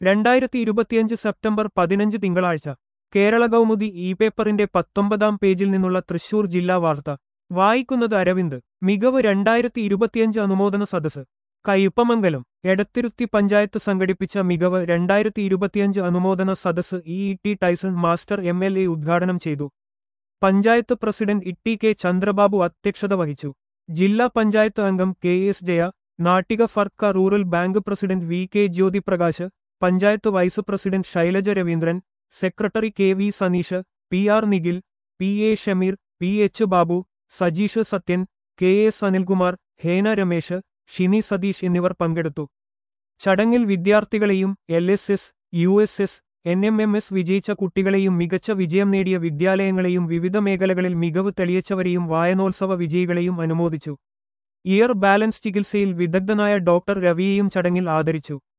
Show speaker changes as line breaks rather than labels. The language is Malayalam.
രണ്ടായിരത്തി ഇരുപത്തിയഞ്ച് സെപ്റ്റംബർ പതിനഞ്ച് തിങ്കളാഴ്ച കേരള കൗമുദി ഇ പേപ്പറിന്റെ പത്തൊമ്പതാം പേജിൽ നിന്നുള്ള തൃശൂർ ജില്ലാ വാർത്ത വായിക്കുന്നത് അരവിന്ദ് മികവ് രണ്ടായിരത്തി ഇരുപത്തിയഞ്ച് അനുമോദന സദസ് കയ്പമംഗലം എടത്തിരുത്തി പഞ്ചായത്ത് സംഘടിപ്പിച്ച മികവ് രണ്ടായിരത്തി ഇരുപത്തിയഞ്ച് അനുമോദന സദസ് E E T Tyson master M L A ഉദ്ഘാടനം ചെയ്തു പഞ്ചായത്ത് പ്രസിഡന്റ് ഇട്ടി കെ ചന്ദ്രബാബു അധ്യക്ഷത വഹിച്ചു ജില്ലാ പഞ്ചായത്ത് അംഗം K S Jaya Nattika Firka rural bank president V K Jyothiprakash panchayat vice president Shailaja Raveendran secretary K V Saneesh P R Nikhil P A Shameer P H Babu Sajeesh Sathyan K S Anilkumar Hena Ramesh Shini Satheesh എന്നിവർ പങ്കെടുത്തു ചടങ്ങിൽ വിദ്യാർത്ഥികളെയും L S S U S S N M M S വിജയിച്ച കുട്ടികളെയും മികച്ച വിജയം നേടിയ വിദ്യാലയങ്ങളെയും വിവിധ മേഖലകളിൽ മികവ് തെളിയിച്ചവരെയും വായനോത്സവ വിജയികളെയും അനുമോദിച്ചു ഇയർ ബാലൻസ് ചികിത്സയിൽ വിദഗ്ധനായ ഡോക്ടർ രവിയെയും ചടങ്ങിൽ ആദരിച്ചു